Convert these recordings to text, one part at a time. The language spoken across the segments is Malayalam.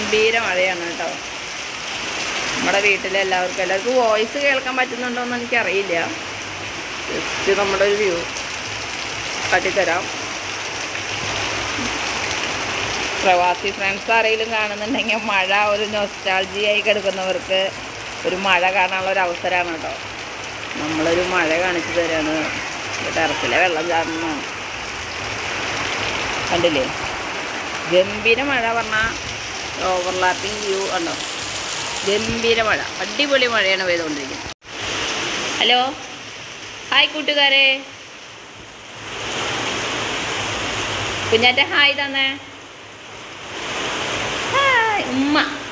ഗംഭീര മഴയാണ് കേട്ടോ നമ്മുടെ വീട്ടിലെ എല്ലാവർക്കും എല്ലാവർക്കും വോയിസ് കേൾക്കാൻ പറ്റുന്നുണ്ടോ എന്ന് എനിക്കറിയില്ല ജസ്റ്റ് നമ്മുടെ ഒരു വ്യൂ കാട്ടിത്തരാം പ്രവാസി ഫ്രണ്ട്സ് ആരെങ്കിലും കാണുന്നുണ്ടെങ്കിൽ മഴ ഒരു നൊസ്റ്റാൾജിയായി കിടക്കുന്നവർക്ക് ഒരു മഴ കാണാനുള്ള ഒരു അവസരമാണ് കേട്ടോ നമ്മളൊരു മഴ കാണിച്ചു തരാണ് ടെറസിലെ വെള്ളം ചാടുന്നതാണ് കണ്ടില്ലേ ഗംഭീര മഴ പറഞ്ഞാൽ ഓവർലാപ്പിംഗ് വ്യൂ ഉണ്ടോ ഗംഭീര മഴ അടിപൊളി മഴയാണ് പെയ്തുകൊണ്ടിരിക്കുന്നത് ഹലോ ഹായ് കൂട്ടുകാരെ കുഞ്ഞാറ്റ ഹായ് തന്നെ ഹായ് ഉമ്മ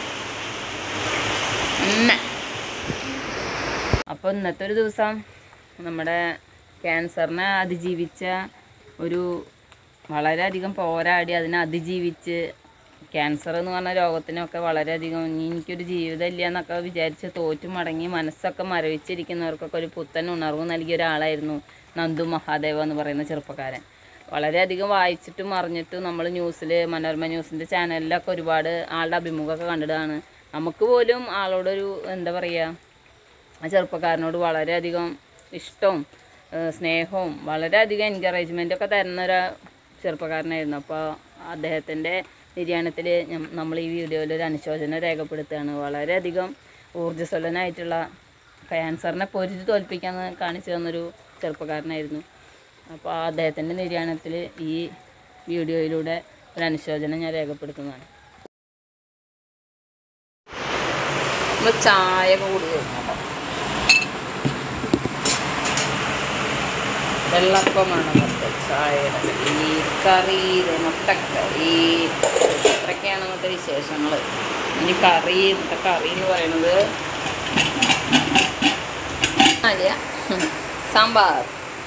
ഉമ്മ അപ്പോൾ ഇന്നത്തെ ഒരു ദിവസം നമ്മുടെ ക്യാൻസറിനെ അതിജീവിച്ച ഒരു വളരെയധികം പോരാടി അതിനെ അതിജീവിച്ച് ക്യാൻസർ എന്ന് പറഞ്ഞ രോഗത്തിനൊക്കെ വളരെയധികം ഇനി എനിക്കൊരു ജീവിതം ഇല്ല എന്നൊക്കെ വിചാരിച്ച് തോറ്റു മടങ്ങി മനസ്സൊക്കെ മരവിച്ചിരിക്കുന്നവർക്കൊക്കെ ഒരു പുത്തൻ ഉണർവ് നൽകിയ ഒരാളായിരുന്നു നന്ദു മഹാദേവ എന്ന് പറയുന്ന ചെറുപ്പക്കാരൻ വളരെയധികം വായിച്ചിട്ടും അറിഞ്ഞിട്ടും നമ്മൾ ന്യൂസിൽ മനോരമ ന്യൂസിൻ്റെ ചാനലിലൊക്കെ ഒരുപാട് ആളുടെ അഭിമുഖമൊക്കെ കണ്ടിട്ടാണ് നമുക്ക് പോലും ആളോടൊരു എന്താ പറയുക ആ ചെറുപ്പക്കാരനോട് വളരെയധികം ഇഷ്ടവും ഏഹ് സ്നേഹവും വളരെയധികം എൻകറേജ്മെൻ്റ് ഒക്കെ തരുന്ന ഒരു ചെറുപ്പക്കാരനായിരുന്നു അപ്പോൾ അദ്ദേഹത്തിൻ്റെ നിര്യാണത്തിൽ നമ്മൾ ഈ വീഡിയോയിൽ ഒരു അനുശോചനം രേഖപ്പെടുത്തുകയാണ് വളരെയധികം ഊർജ്ജസ്വലനായിട്ടുള്ള ക്യാൻസറിനെ പൊരുതി തോൽപ്പിക്കാൻ കാണിച്ചു തന്നൊരു ചെറുപ്പക്കാരനായിരുന്നു അപ്പോൾ അദ്ദേഹത്തിൻ്റെ നിര്യാണത്തിൽ ഈ വീഡിയോയിലൂടെ ഒരു അനുശോചനം ഞാൻ രേഖപ്പെടുത്തുന്നതാണ് നമ്മൾ ചായ ഒക്കെ കൂടി കേട്ടോ വെള്ളപ്പമാണ് ഇന്നത്തെ ചായയുടെ ഈ കറി ഇത് മുട്ടക്കറി ഇത്രയൊക്കെയാണ് ഇന്നത്തെ വിശേഷങ്ങൾ ഇനി കറി ഇന്നത്തെ കറി എന്ന് പറയുന്നത് അല്ല സാമ്പാർ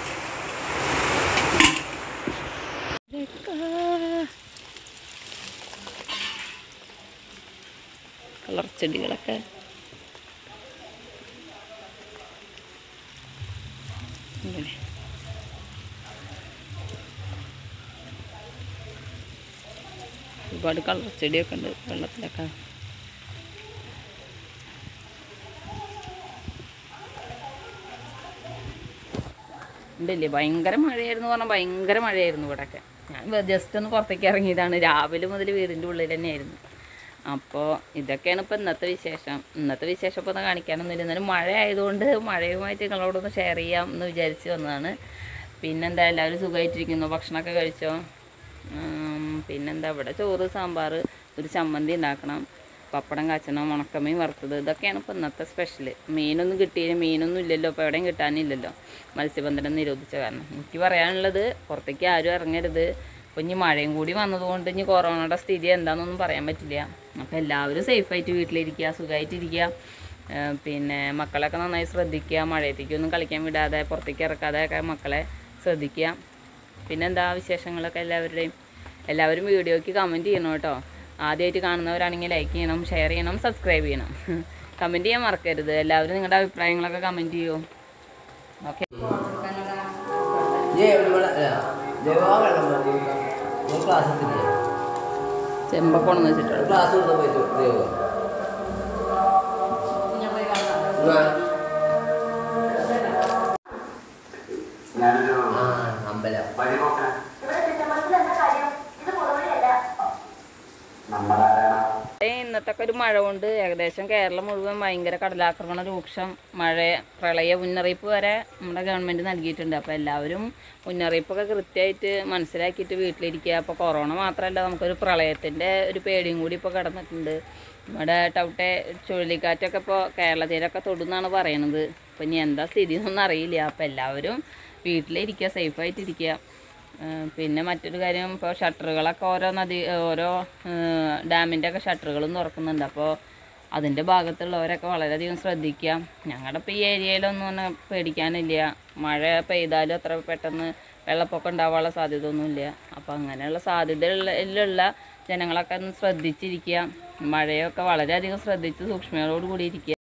കളർ ചെടികളൊക്കെ ഇങ്ങനെ ഒരുപാട് കളർ ചെടിയൊക്കെ ഉണ്ട് വെള്ളത്തിലൊക്കെ ഉണ്ടില്ലേ ഭയങ്കര മഴയായിരുന്നു പറഞ്ഞാൽ ഭയങ്കര മഴയായിരുന്നു ഇവിടെയൊക്കെ ഞാൻ ജസ്റ്റ് ഒന്ന് പുറത്തേക്ക് ഇറങ്ങിയതാണ് രാവിലെ മുതൽ വീടിൻ്റെ ഉള്ളിൽ തന്നെയായിരുന്നു അപ്പോൾ ഇതൊക്കെയാണ് ഇപ്പോൾ ഇന്നത്തെ വിശേഷം ഇന്നത്തെ വിശേഷം ഇപ്പോൾ ഒന്ന് കാണിക്കാനൊന്നുമില്ല എന്നാലും മഴ ആയതുകൊണ്ട് മഴയുമായിട്ട് നിങ്ങളോടൊന്ന് ഷെയർ ചെയ്യാം എന്ന് വിചാരിച്ച് വന്നതാണ് പിന്നെന്താ എല്ലാവരും സുഖമായിട്ടിരിക്കുന്നു ഭക്ഷണമൊക്കെ കഴിച്ചോ ഉം, പിന്നെന്താ ഇവിടെ ചോറ് സാമ്പാർ ഒരു ചമ്മന്തി ഉണ്ടാക്കണം പപ്പടം കാച്ചണം ഉണക്കമീൻ വറുത്തത് ഇതൊക്കെയാണ് ഇപ്പോൾ ഇന്നത്തെ സ്പെഷ്യൽ മീനൊന്നും കിട്ടിയില്ല മീനൊന്നും ഇല്ലല്ലോ ഇപ്പോൾ എവിടെയും കിട്ടാനില്ലല്ലോ മത്സ്യബന്ധനം നിരോധിച്ച കാരണം എനിക്ക് പറയാനുള്ളത് പുറത്തേക്ക് ആരും ഇറങ്ങരുത് അപ്പോൾ ഇനി മഴയും കൂടി വന്നതുകൊണ്ട് ഇനി കൊറോണയുടെ സ്ഥിതി എന്താണെന്നൊന്നും പറയാൻ പറ്റില്ല അപ്പോൾ എല്ലാവരും സേഫായിട്ട് വീട്ടിലിരിക്കുക സുഖമായിട്ടിരിക്കുക ഏഹ് പിന്നെ മക്കളൊക്കെ നന്നായി ശ്രദ്ധിക്കുക മഴയത്തേക്കൊന്നും കളിക്കാൻ വിടാതെ പുറത്തേക്ക് ഇറക്കാതെ ഒക്കെ മക്കളെ ശ്രദ്ധിക്കുക പിന്നെന്താ വിശേഷങ്ങളൊക്കെ എല്ലാവരുടെയും എല്ലാവരും വീഡിയോയ്ക്ക് കമൻറ്റ് ചെയ്യണം കേട്ടോ ആദ്യമായിട്ട് കാണുന്നവരാണെങ്കിൽ ലൈക്ക് ചെയ്യണം ഷെയർ ചെയ്യണം സബ്സ്ക്രൈബ് ചെയ്യണം കമൻറ്റ് ചെയ്യാൻ മറക്കരുത് എല്ലാവരും നിങ്ങളുടെ അഭിപ്രായങ്ങളൊക്കെ കമൻറ്റ് ചെയ്യൂ ഓക്കെ ചെമ്പക്കോണെന്ന് വെച്ചിട്ടുണ്ട് ക്ലാസ് കൊടുത്താൽ പോയിട്ട് ദേവ ഞാനൊരു ആ അമ്പലം വഴി നോക്കാൻ ഇവിടെ ചുറ്റമ്പലത്തിൽ എന്താ കാര്യം ഇത് പുറവഴിയല്ല നമ്മളാരാണ് ഏ, ഇന്നത്തെ ഒക്കെ ഒരു മഴ കൊണ്ട് ഏകദേശം കേരളം മുഴുവൻ ഭയങ്കര കടലാക്രമണ രൂക്ഷം മഴ പ്രളയ മുന്നറിയിപ്പ് വരെ നമ്മുടെ ഗവൺമെൻറ് നൽകിയിട്ടുണ്ട് അപ്പോൾ എല്ലാവരും മുന്നറിയിപ്പൊക്കെ കൃത്യമായിട്ട് മനസ്സിലാക്കിയിട്ട് വീട്ടിലിരിക്കുക അപ്പോൾ കൊറോണ മാത്രമല്ല നമുക്കൊരു പ്രളയത്തിൻ്റെ ഒരു പേടിയും കൂടി ഇപ്പോൾ കിടന്നിട്ടുണ്ട് നമ്മുടെ ടൗട്ടെ ചുഴലിക്കാറ്റൊക്കെ ഇപ്പോൾ കേരള തീരമൊക്കെ തൊടുന്നാണ് പറയണത് അപ്പോൾ ഇനി എന്താ സ്ഥിതി എന്നൊന്നും അറിയില്ല അപ്പോൾ എല്ലാവരും വീട്ടിലിരിക്കുക സേഫായിട്ടിരിക്കുക ഏഹ് പിന്നെ മറ്റൊരു കാര്യം ഇപ്പോൾ ഷട്ടറുകളൊക്കെ ഓരോ നദി ഓരോ ഡാമിൻ്റെ ഒക്കെ ഷട്ടറുകളും തുറക്കുന്നുണ്ട് അപ്പോൾ അതിൻ്റെ ഭാഗത്തുള്ളവരൊക്കെ വളരെയധികം ശ്രദ്ധിക്കുക ഞങ്ങളുടെ ഇപ്പോൾ ഈ ഏരിയയിലൊന്നും അങ്ങനെ പേടിക്കാനില്ല മഴ പെയ്താലും അത്ര പെട്ടെന്ന് വെള്ളപ്പൊക്കം ഉണ്ടാവാനുള്ള സാധ്യത ഒന്നുമില്ല അപ്പോൾ അങ്ങനെയുള്ള സാധ്യതയുള്ള ജനങ്ങളൊക്കെ ഒന്ന് ശ്രദ്ധിച്ചിരിക്കുക മഴയൊക്കെ വളരെയധികം ശ്രദ്ധിച്ച് സൂക്ഷ്മതയോട് കൂടി ഇരിക്കുക